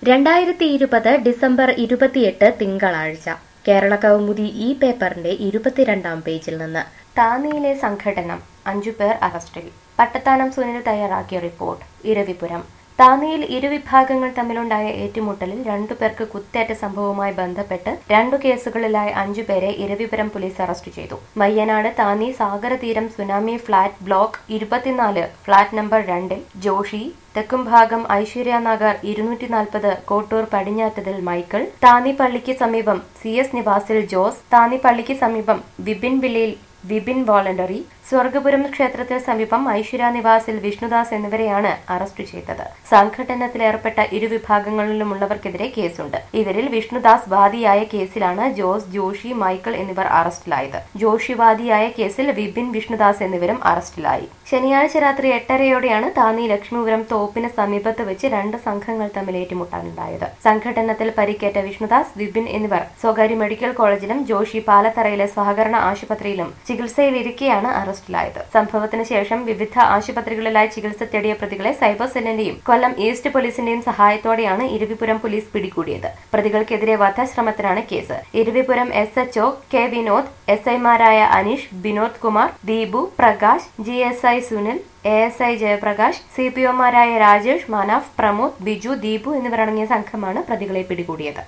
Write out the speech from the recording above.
രണ്ടായിരത്തി ഇരുപത് ഡിസംബർ ഇരുപത്തിയെട്ട് തിങ്കളാഴ്ച കേരള കൗമുദി ഈ പേപ്പറിന്റെ ഇരുപത്തിരണ്ടാം പേജിൽ നിന്ന് താന്നിയിലെ സംഘടനം അഞ്ചുപേർ അറസ്റ്റിൽ പട്ടത്താനം സുനിൽ തയ്യാറാക്കിയ റിപ്പോർട്ട് ഇരവിപുരം താന്നിയിൽ ഇരുവിഭാഗങ്ങൾ തമ്മിലുണ്ടായ ഏറ്റുമുട്ടലിൽ രണ്ടുപേർക്ക് കുത്തേറ്റ സംഭവവുമായി ബന്ധപ്പെട്ട് രണ്ടു കേസുകളിലായി അഞ്ചുപേരെ ഇരവിപുരം പോലീസ് അറസ്റ്റ് ചെയ്തു Mayyanad Thanni Sagaratheeram tsunami flat block ഇരുപത്തിനാല് ഫ്ളാറ്റ് നമ്പർ രണ്ടിൽ ജോഷി തെക്കുംഭാഗം ഐശ്വര്യ നഗർ ഇരുന്നൂറ്റി നാൽപ്പത് കോട്ടൂർ പടിഞ്ഞാറ്റതിൽ മൈക്കിൾ താന്നി പള്ളിക്ക് സമീപം സി എസ് നിവാസിൽ ജോസ് താന്നി പള്ളിക്ക് സമീപം വിപിൻ വില്ലയിൽ വിപിൻ വോളണ്ടറി സ്വർഗപുരം ക്ഷേത്രത്തിന് സമീപം ഐശ്വര്യ നിവാസിൽ വിഷ്ണുദാസ് എന്നിവരെയാണ് അറസ്റ്റ് ചെയ്തത് സംഘടനത്തിലേർപ്പെട്ട ഇരുവിഭാഗങ്ങളിലുമുള്ളവർക്കെതിരെ കേസുണ്ട് ഇവരിൽ വിഷ്ണുദാസ് വാദിയായ കേസിലാണ് ജോസ് ജോഷി മൈക്കിൾ എന്നിവർ അറസ്റ്റിലായത് ജോഷി വാദിയായ കേസിൽ വിപിൻ വിഷ്ണുദാസ് എന്നിവരും അറസ്റ്റിലായി ശനിയാഴ്ച രാത്രി എട്ടരയോടെയാണ് താന്നി ലക്ഷ്മിപുരം തോപ്പിന് സമീപത്ത് വെച്ച് രണ്ട് സംഘങ്ങൾ തമ്മിൽ ഏറ്റുമുട്ടാനുണ്ടായത് സംഘടനത്തിൽ പരിക്കേറ്റ വിഷ്ണുദാസ് വിപിൻ എന്നിവർ സ്വകാര്യ മെഡിക്കൽ കോളേജിലും ജോഷി പാലത്തറയിലെ സഹകരണ ആശുപത്രിയിലും ചികിത്സയിലിരിക്കെയാണ് അറസ്റ്റിലായത് സംഭവത്തിന് ശേഷം വിവിധ ആശുപത്രികളിലായി ചികിത്സ തേടിയ പ്രതികളെ സൈബർ സെല്ലിന്റെയും കൊല്ലം ഈസ്റ്റ് പോലീസിന്റെയും സഹായത്തോടെയാണ് ഇരവിപുരം പോലീസ് പിടികൂടിയത് പ്രതികൾക്കെതിരെ വധശ്രമത്തിനാണ് case Eravipuram S HO K Vinod S ഐമാരായ Aneesh Vinod Kumar Deepu Prakash G S I Sunil A S I Jayaprakash C P ഒമാരായ രാജേഷ് മനാഫ് പ്രമോദ് ബിജു ദീപു എന്നിവരടങ്ങിയ സംഘമാണ് പ്രതികളെ പിടികൂടിയത്